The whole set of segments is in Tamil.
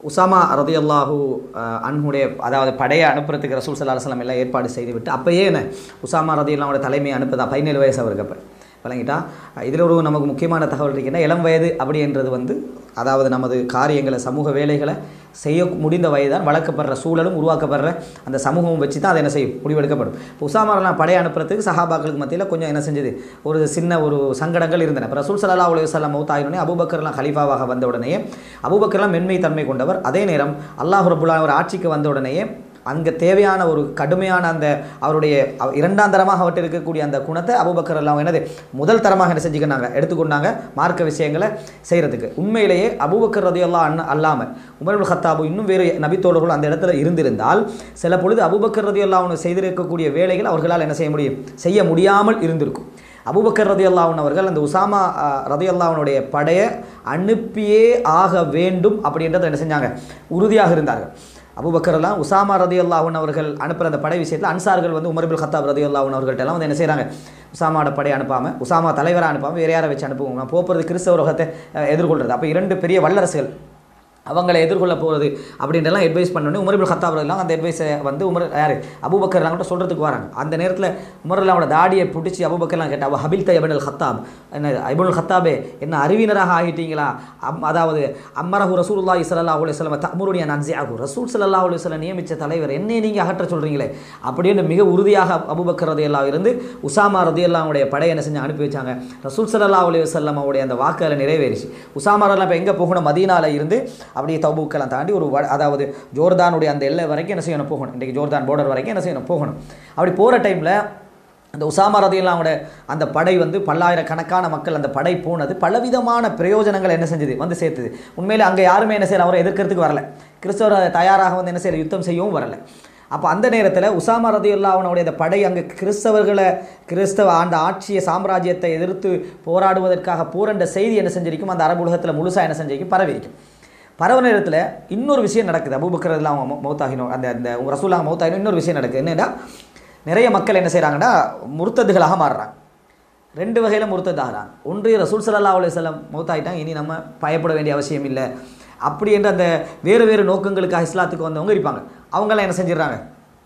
உசாமா ரதியல்லாஹு அன்ஹுடைய அதாவது படையை அனுப்புறதுக்கு ரசூல் சல்லா அலுவலம் எல்லாம் ஏற்பாடு செய்துவிட்டு அப்பயே என்ன உசாமா ரதியல்லாவோட தலைமையை அனுப்புதா பதினேழு வயசு அவருக்கு அப்போ விளங்கிட்டா இதில் ஒரு நமக்கு முக்கியமான தகவல் இருக்குன்னா இளம் வயது அப்படின்றது வந்து அதாவது நமது காரியங்களை சமூக வேலைகளை செய்ய முடிந்த வயது தான் வளர்க்கப்படுற சூழலும் உருவாக்கப்படுற அந்த சமூகமும் வச்சு தான் அதை என்ன செய்யும் முடிவெடுக்கப்படும் இப்போ உசாமாரெல்லாம் படையை அனுப்புறதுக்கு சஹாபாக்களுக்கு மத்தியில் கொஞ்சம் என்ன செஞ்சது ஒரு சின்ன ஒரு சங்கடங்கள் இருந்தன இப்போ ரசூல் சல்லா அலி வல்லம் மௌத்தாயினே அபுபக்கர்லாம் கலீஃபாவாக வந்த உடனேயே அபுபக்கர்லாம் மென்மை தன்மை கொண்டவர் அதே நேரம் அல்லாஹ் ரபுல்லா ஒரு ஆட்சிக்கு வந்த உடனேயே அங்கே தேவையான ஒரு கடுமையான அந்த அவருடைய அவ- இரண்டாம் தரமாக அவர்கிட்ட இருக்கக்கூடிய அந்த குணத்தை அபுபக்கர் எல்லாம் என்னது முதல் தரமாக என்ன செஞ்சுக்கினாங்க எடுத்துக்கொண்டாங்க மார்க்க விஷயங்களை செய்கிறதுக்கு உண்மையிலேயே அபூபக்கர் ரதியெல்லாம் அண்ண அல்லாமல் உமருல் ஹத்தாபு இன்னும் வேறு நபித்தோழர்கள் அந்த இடத்துல இருந்திருந்தால் சில பொழுது அபூபக்கர் ரதியெல்லாம் அவனு செய்திருக்கக்கூடிய வேலைகள் அவர்களால் என்ன செய்ய முடியும் செய்ய முடியாமல் இருந்திருக்கும் அபூபக்கர் ரதியல்லாஹன் அவர்கள் அந்த உசாமா ரதியல்லாஹனுடைய படையை அனுப்பியே ஆக வேண்டும் அப்படின்றத என்ன செஞ்சாங்க உறுதியாக இருந்தார்கள் அபுபக்கர்லாம் உசாமா ரதி அல்லாஹன் அவர்கள் அனுப்புகிற அந்த படை விஷயத்தில் அன்சார்கள் வந்து உமர்பில் ஹத்தாப் ரதி அல்லாஹன் அவர்கள்ட்ட எல்லாம் வந்து என்ன செய்கிறாங்க உசாமாவோட படை அனுப்பாமல் உசாமா தலைவராக அனுப்பாமல் வேறு யாரை வச்சு அனுப்புவோம் நான் போகிறது கிறிஸ்தவ உலகத்தை அஹ், எதிர்கொள்கிறது அப்போ இரண்டு பெரிய வல்லரசுகள் அவங்களை எதிர்கொள்ள போகிறது அப்படின்றலாம் அட்வைஸ் பண்ணோன்னே உமர்பில் ஹத்தாப் எல்லாம் அந்த அட்வைஸை வந்து உமர் யார் அபூபக்கர்லாம் கூட சொல்கிறதுக்கு வராங்க அந்த நேரத்தில் உமர்லாவோட தாடியை பிடிச்சி அபூபக்கர்லாம் கேட்டா அவ ஹபில் தயபன் ஹத்தாப் என்ன ஐபுல் ஹத்தாபே என்ன அறிவினராக ஆகிட்டீங்களா அம் அதாவது அம்மரஹு ரசூலுல்லாஹி ஸல்லல்லாஹு அலைஹி வஸல்லம் தமுருனியா நன்சியாகு ரசூல் ஸல்லல்லாஹு அலைஹி வஸல்லம் நியமித்த தலைவர் என்னை நீங்கள் அகற்ற சொல்கிறீங்களே அப்படின்னு மிக உறுதியாக அபூபக்கர் ரதியல்லாஹ் இருந்து உசாமா ரதியல்லாவுடைய படையை என்ன செஞ்சு அனுப்பி வச்சாங்க ரசூல் ஸல்லல்லாஹு அலைஹி வஸல்லம் அவருடைய அந்த வாக்குகளை நிறைவேறிச்சு உசாமா ரதியல்லாஹ் இப்போ எங்கே போகணும் மதீனால இருந்து அப்படியே தபூக்கெல்லாம் தாண்டி ஒரு வ- அதாவது ஜோர்தானுடைய அந்த எல்லை வரைக்கும் என்ன செய்யணும் போகணும் இன்றைக்கி ஜோர்தான் பார்டர் வரைக்கும் என்ன செய்யணும் போகணும் அப்படி போகிற டைமில் அந்த உசாமா ரதியல்லாவோட அந்த படை வந்து பல்லாயிரக்கணக்கான மக்கள் அந்த படை போனது பலவிதமான பிரயோஜனங்கள் என்ன செஞ்சது வந்து சேர்த்தது உண்மையிலே அங்கே யாருமே என்ன செய்யல அவரை எதிர்க்கிறதுக்கு வரல கிறிஸ்தவர் தயாராக வந்து என்ன செய்யல யுத்தம் செய்யவும் வரல அப்போ அந்த நேரத்தில் உசாமா ரதியுல்லாவனுடைய அந்த படை அங்கே கிறிஸ்தவர்களை கிறிஸ்தவ ஆண்ட ஆட்சிய சாம்ராஜ்யத்தை எதிர்த்து போராடுவதற்காக போரண்ட செய்தி என்ன செஞ்சிருக்கும் அந்த அரபு உலகத்தில் முழுசாக என்ன செஞ்சிருக்கும் பரவியிருக்கும் பரவ நேரத்தில் இன்னொரு விஷயம் நடக்குது அபூபக்கர் எல்லாம் அவங்க மௌத்தாகினோம் அந்த அந்த ரசூலாங்க மௌத்தாகினோம் இன்னொரு விஷயம் நடக்குது என்னன்னா நிறைய மக்கள் என்ன செய்கிறாங்கன்னா முர்த்ததுகளாக மாறுறாங்க ரெண்டு வகையில் முர்த்ததாகிறாங்க ஒன்று ரசூல் ஸல்லல்லாஹு அலைஹி வஸல்லம் மௌத்தாயிட்டாங்க இனி நம்ம பயப்பட வேண்டிய அவசியம் இல்லை அப்படி என்ற அந்த வேறு வேறு நோக்கங்களுக்காக இஸ்லாத்துக்கு வந்தவங்க இருப்பாங்க அவங்கெல்லாம் என்ன செஞ்சிடறாங்க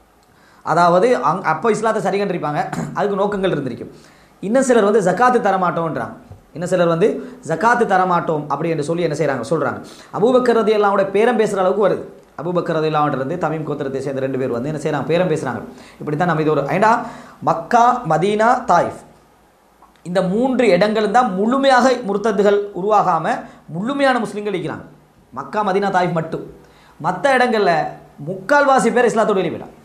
அதாவது அங் அப்போ இஸ்லாத்தை சரி கண்டிருப்பாங்க அதுக்கு நோக்கங்கள் இருந்திருக்கும் இன்னும் சிலர் வந்து ஜக்காத்து தரமாட்டோன்றாங்க இன்னும் சிலர் வந்து ஜக்காத்து தரமாட்டோம் அப்படி என்று சொல்லி என்ன செய்கிறாங்க சொல்கிறாங்க அபூபக்கர் ரதி அல்லாவோட பேரம் பேசுகிற அளவுக்கு வருது அபூபக்கர் ரதி இருந்து தமீம் கோத்திரத்தை சேர்ந்த ரெண்டு பேர் வந்து என்ன செய்கிறாங்க பேரம் பேசுகிறாங்க இப்படி தான் நம்ம இது ஒரு ஏண்டா மக்கா மதீனா தாயிஃப் இந்த மூன்று இடங்களும் தான் முழுமையாக முர்த்தத்துகள் உருவாகாமல் முழுமையான முஸ்லீம்கள் இருக்கிறாங்க மக்கா மதீனா தாயிஃப் மட்டும் மற்ற இடங்களில் முக்கால்வாசி பேர் இஸ்லாத்தோடு வெளியே போயிட்டாங்க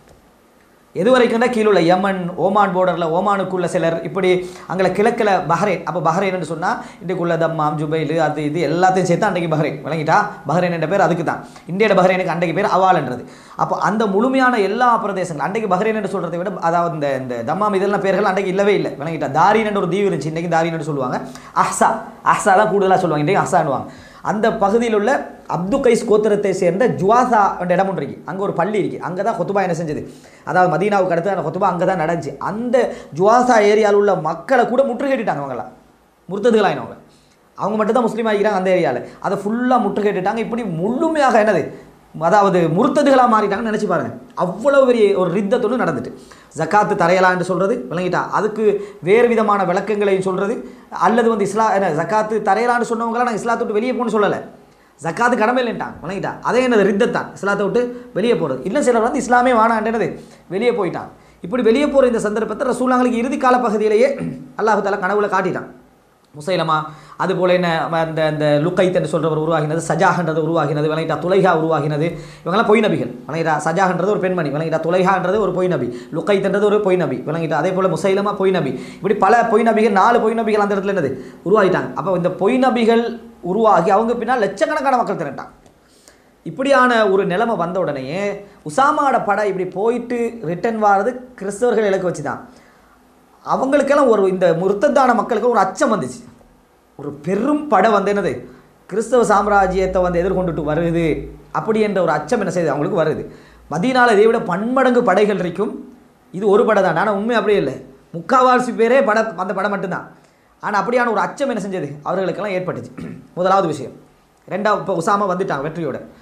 எது வரைக்கும்னா கீழுள்ள யமன் ஓமான் போர்டரில் ஓமானுக்குள்ள சிலர் இப்படி அங்கே கிழக்கில் பஹ்ரைன் அப்போ பஹ்ரைன்னு சொன்னால் இன்றைக்குள்ள தம்மாம் ஜுபைல் அது இது எல்லாத்தையும் சேர்த்து அன்றைக்கு பஹ்ரைன் விளங்கிட்டா பஹ்ரைன் என்ற பேர் அதுக்கு தான் இந்தியோட பஹ்ரைனுக்கு அன்றைக்கு பேர் அவால்ன்றது அப்போ அந்த முழுமையான எல்லா பிரதேசங்கள் அன்றைக்கு பஹ்ரைன் என்று சொல்கிறதை விட அதாவது இந்த இந்த தம்மாம் இதெல்லாம் பேர்கள் அன்றைக்கு இல்லவே இல்லை விளங்கிட்டா தாரின் என்ற ஒரு தீவு இருந்துச்சு இன்றைக்கி தாரின்னு சொல்லுவாங்க அஹ்சா அஹ்சா தான் கூடுதலாக சொல்லுவாங்க இன்றைக்கு அஹ்சான்னுவாங்க அந்த பகுதியில் உள்ள அப்து கைஸ் கோத்திரத்தை சேர்ந்த ஜுவாசா என்ற இடம் ஒன்று இருக்கு அங்கே ஒரு பள்ளி இருக்கு அங்கே தான் கொத்துபா என்ன செஞ்சது அதாவது மதீனாவுக்கு அடுத்து அந்த கொத்துபா அங்கே தான் நடந்துச்சு அந்த ஜுவாசா ஏரியாவில் உள்ள மக்களை கூட முற்றுகையிட்டாங்க அவங்களாம் முர்த்ததுகளாயினவங்க அவங்க மட்டும் தான் முஸ்லீம் ஆகிக்கிறாங்க அந்த ஏரியாவில் அதை ஃபுல்லாக முற்றுகையிட்டாங்க இப்படி முழுமையாக என்னது அதாவது முர்த்ததுகளாக மாறிட்டாங்கன்னு நினச்சி பாருங்க அவ்வளவு பெரிய ஒரு ரித்தத்தோடு நடந்துட்டு ஜக்காத்து தரையலான்னு சொல்கிறது விளங்கிட்டா அதுக்கு வேறு விதமான விளக்கங்களையும் சொல்கிறது அல்லது வந்து இஸ்லா என்ன ஜக்காத்து தரையலான்னு சொன்னவங்களாம் நான் இஸ்லாத்தை விட்டு வெளியே போகணும்னு சொல்லலை ஜக்காத்து கடமை இல்லைன்ட்டாங்க விளங்கிட்டா அதே என்னது ரித்தத்தான் இஸ்லாத்தை விட்டு வெளியே போகிறது இன்னும் சிலர் வந்து இஸ்லாமே வானான்றது வெளியே போயிட்டான் இப்படி வெளியே போகிற இந்த சந்தர்ப்பத்தை ரசூலாங்களுக்கு இறுதி கால பகுதியிலேயே அல்லாஹு தாலா கனவுல காட்டிட்டான் முசைலமா அதுபோல் என்ன அந்த அந்த லுக்கைத் என்று சொல்கிறவர் உருவாகினது சஜாஹன்றது உருவாகினது விளங்கிட்டா துலைஹா உருவாகினது இவங்கெல்லாம் பொய் நபிகள் விளங்கிட்டா சஜாஹன்றது ஒரு பெண்மணி விளங்கிட்டா துலைஹான்றது ஒரு பொய் நபி லுக்கைத்ன்றது ஒரு பொய் நபி விளங்கிட்டா அதே போல் முசைலமா பொய் நபி இப்படி பல பொய் நபிகள் நாலு பொய் நபிகள் அந்த இடத்துல என்னது உருவாகிட்டாங்க அப்போ இந்த பொய் நபிகள் உருவாகி அவங்க பின்னால் லட்சக்கணக்கான மக்கள் திரட்டாங்க இப்படியான ஒரு நிலைமை வந்த உடனேயே உசாமாட படை இப்படி போயிட்டு ரிட்டர்ன் வாரது கிறிஸ்தவர்கள் இலக்கு வச்சு தான் அவங்களுக்கெல்லாம் ஒரு இந்த முர்த்தத்தான மக்களுக்கு ஒரு அச்சம் வந்துச்சு ஒரு பெரும் படை வந்து என்னது கிறிஸ்தவ சாம்ராஜ்யத்தை வந்து எதிர்கொண்டுட்டு வருது அப்படி என்ற ஒரு அச்சம் என்ன செய்யுது அவங்களுக்கு வருது மதியனால இதை விட பன்மடங்கு படைகள் இருக்கும் இது ஒரு படை தான் ஆனால் உண்மை அப்படியே இல்லை முக்காவாசி பேரே பட அந்த படம் மட்டும்தான் ஆனால் அப்படியான ஒரு அச்சம் என்ன செஞ்சது அவர்களுக்கெல்லாம் ஏற்பட்டுச்சு முதலாவது விஷயம் ரெண்டாவது இப்போ உசாமா வந்துட்டாங்க வெற்றியோட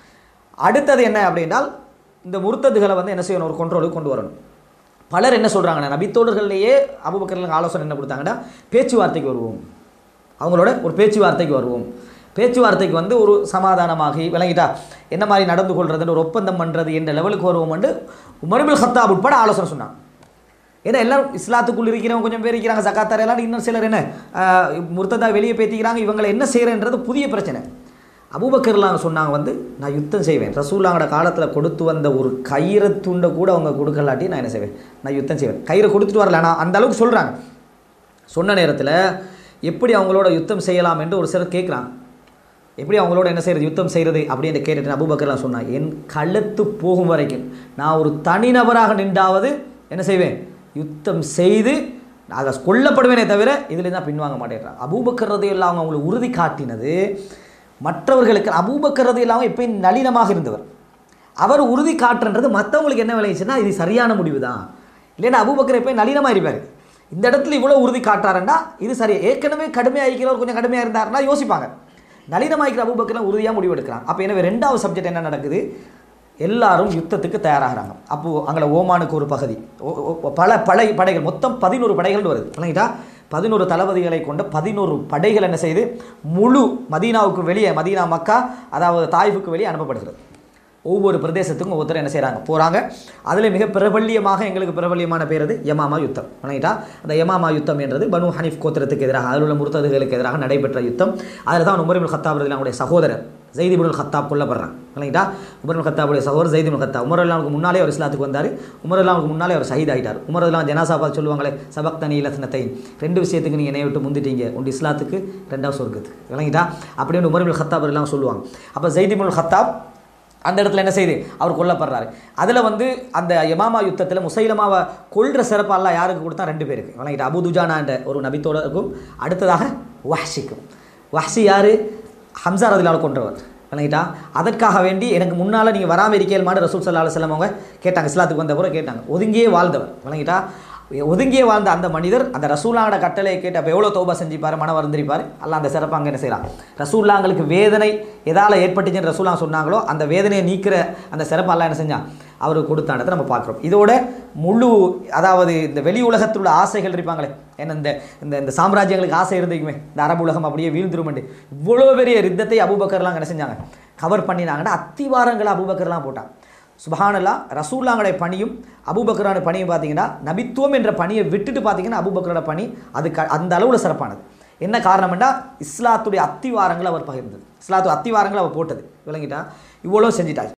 அடுத்தது என்ன அப்படின்னால் இந்த முர்த்ததுகளை வந்து என்ன செய்யணும் ஒரு கண்ட்ரோலுக்கு கொண்டு வரணும் பலர் என்ன சொல்கிறாங்கன்னா நபித்தோடர்கள்லேயே அபுபக்கர்களுக்கு ஆலோசனை என்ன கொடுத்தாங்கன்னா பேச்சுவார்த்தைக்கு வருவோம் அவங்களோட ஒரு பேச்சுவார்த்தைக்கு வருவோம் பேச்சுவார்த்தைக்கு வந்து ஒரு சமாதானமாகி விளங்கிட்டா என்ன மாதிரி நடந்து கொள்றதுன்னு ஒரு ஒப்பந்தம் பண்ணுறது என்ற லெவலுக்கு வருவோம் என்று உமர்பில் ஹத்தாப் உட்பட ஆலோசனை சொன்னாங்க ஏன்னா எல்லாரும் இஸ்லாத்துக்குள் இருக்கிறவங்க கொஞ்சம் பேர் இருக்கிறாங்க ஜக்காத்தார் எல்லாம் இன்னும் சிலர் என்ன ஆஹ், முர்த்ததா வெளியே பேத்திக்கிறாங்க இவங்களை என்ன செய்கிறேன்றது புதிய பிரச்சனை அபூபக்கர்லாம் சொன்னாங்க வந்து நான் யுத்தம் செய்வேன் ரசூல்லாங்கட காலத்தில் கொடுத்து வந்த ஒரு கயிறை துண்டை கூட அவங்க கொடுக்கலாட்டி நான் என்ன செய்வேன் நான் யுத்தம் செய்வேன் கயிறை கொடுத்துட்டு வரல நான் அந்த அளவுக்கு சொல்கிறாங்க சொன்ன நேரத்தில் எப்படி அவங்களோட யுத்தம் செய்யலாம் என்று ஒரு சிலர் கேட்குறாங்க எப்படி அவங்களோட என்ன செய்யறது யுத்தம் செய்கிறது அப்படின்னு கேட்டுட்டு அபூபக்கர்லாம் சொன்னான் என் கழுத்து போகும் வரைக்கும் நான் ஒரு தனிநபராக நின்றாவது என்ன செய்வேன் யுத்தம் செய்து அதை கொல்லப்படுவேனே தவிர இதில் தான் பின்வாங்க மாட்டேன்றாங்க அபூபக்கர் எல்லாம் அவங்க அவங்களுக்கு உறுதி காட்டினது மற்றவர்களுக்கு அபூபக்கர் இல்லாமல் எப்பயும் நளினமாக இருந்தவர் அவர் உறுதி காட்டுன்றது மற்றவங்களுக்கு என்ன விளைச்சுன்னா இது சரியான முடிவு தான் இல்லைன்னா அபூபக்கர் எப்பயும் நளினமாக இருப்பார் இந்த இடத்துல இவ்வளோ உறுதி காட்டாருன்னா இது சரி ஏற்கனவே கடுமையாக இருக்கிறவர் கொஞ்சம் கடுமையாக இருந்தாருன்னா யோசிப்பாங்க நளினமாய்க்கிற அபூபக்கர்லாம் உறுதியாக முடிவு எடுக்கிறாங்க அப்போ எனவே ரெண்டாவது சப்ஜெக்ட் என்ன நடக்குது எல்லாரும் யுத்தத்துக்கு தயாராகிறாங்க அப்போது அங்கே ஓமானுக்கு ஒரு பகுதி ஓ- ஓ- பல படை படைகள் மொத்தம் பதினோரு படைகள் வருது இல்லைங்களா பதினோரு தளபதிகளை கொண்ட பதினோரு படைகள் என்ன செய்து முழு மதீனாவுக்கு வெளியே மதீனா மக்கா அதாவது தாய்ஃபுக்கு வெளியே அனுப்பப்படுகிறது ஒவ்வொரு பிரதேசத்துக்கும் ஒவ்வொருத்தர் என்ன செய்கிறாங்க போகிறாங்க அதில் மிக பிரபல்யமாக எங்களுக்கு பிரபல்யமான பேர் அது யமாமா யுத்தம் விளங்கிட்டா அந்த யமாமா யுத்தம் என்றது பனு ஹனீஃப் கோத்திரத்துக்கு எதிராக அதில் உள்ள முருத்ததுகளுக்கு எதிராக நடைபெற்ற யுத்தம் அதில் தான் உமரிபுல் ஹத்தாப் அவருடைய சகோதரர் ஜெய்திபுல் ஹத்தாப் கொல்லப்படுறான் விளங்கிட்டா உமருல் ஹத்தாபுடைய சகோதரர் ஜெய்திபுல் ஹத்தாப் உமர் அல்லாவுக்கு முன்னாலே அவர் இஸ்லாத்துக்கு வந்தார் உமர் அல்லாவுக்கு முன்னாலே அவர் ஷஹீத் ஆகிட்டார் உமர் அல்லாம் ஜனாசா பார்த்து சொல்லுவாங்களே சபக் தனி இலசனத்தை ரெண்டு விஷயத்துக்கு நீங்கள் என்னை விட்டு முந்திட்டீங்க ஒன்று இஸ்லாத்துக்கு ரெண்டாவது சொர்க்கத்துக்கு விளங்கிட்டா அப்படின்னு உமருல் ஹத்தாப் எல்லாம் சொல்லுவாங்க அப்போ ஜெய்திபுல் ஹத்தாப் அந்த இடத்துல என்ன செய்யுது அவர் கொல்லப்படுறாரு அதில் வந்து அந்த யமாமா யுத்தத்தில் முசைலமாவை கொல்ற சிறப்பாலாம் யாருக்கு கொடுத்தா ரெண்டு பேருக்கு வணங்கிட்டு அபு துஜானா என்ற ஒரு நபித்தோடருக்கும் அடுத்ததாக வஹ்ஷிக்கும் வஹ்ஷி யார் ஹம்சா ரதிலால் கொன்றவர் வணங்கிட்டா அதற்காக வேண்டி எனக்கு முன்னால் நீங்கள் வராமல் இருக்கேல்மான்னு ரசூல் சல்லா அலுவலம் அவங்க கேட்டாங்க இஸ்லாத்துக்கு வந்த பிறகு கேட்டாங்க ஒதுங்கியே வாழ்ந்தவர் வணங்கிட்டா ஒதுங்கியே வாழ்ந்த அந்த மனிதர் அந்த ரசூல்லாங்கட கட்டளையை கேட்டு அப்போ எவ்வளோ தௌபா செஞ்சுப்பார் மன வருந்திருப்பார் அல்ல அந்த சிறப்பு அங்கே என்ன செய்யலாம் ரசூல்லாங்களுக்கு வேதனை எதால் ஏற்பட்டுச்சுன்னு ரசூல்லா சொன்னாங்களோ அந்த வேதனையை நீக்கிற அந்த சிறப்பு அல்ல என்ன செஞ்சான் அவருக்கு கொடுத்தானதை நம்ம பார்க்குறோம் இதோட முழு அதாவது இந்த வெளி உலகத்தில் உள்ள ஆசைகள் இருப்பாங்களே ஏன்னா இந்த இந்த இந்த சாம்ராஜ்யங்களுக்கு ஆசை இருந்துக்குமே இந்த அரபு உலகம் அப்படியே வீழ்ந்துருமெண்டு இவ்வளோ பெரிய ரித்தத்தை அபூபக்கர்லாம் என்ன செஞ்சாங்க கவர் பண்ணினாங்கன்னா அத்திவாரங்களை அபூபக்கர்லாம் போட்டாங்க சுபஹானல்லா ரசூல்லாங்களுடைய பணியும் அபூபக்கரான பணியும் பார்த்தீங்கன்னா நபித்துவம் என்ற பணியை விட்டுட்டு பார்த்தீங்கன்னா அபூபக்கரோட பணி அது க அந்த அளவில் சிறப்பானது என்ன காரணம்னா இஸ்லாத்துடைய அத்திவாரங்களை அவர் பகிர்ந்தது இஸ்லாத்து அத்திவாரங்களை அவர் போட்டது விளங்கிட்டா இவ்வளோ செஞ்சிட்டாச்சு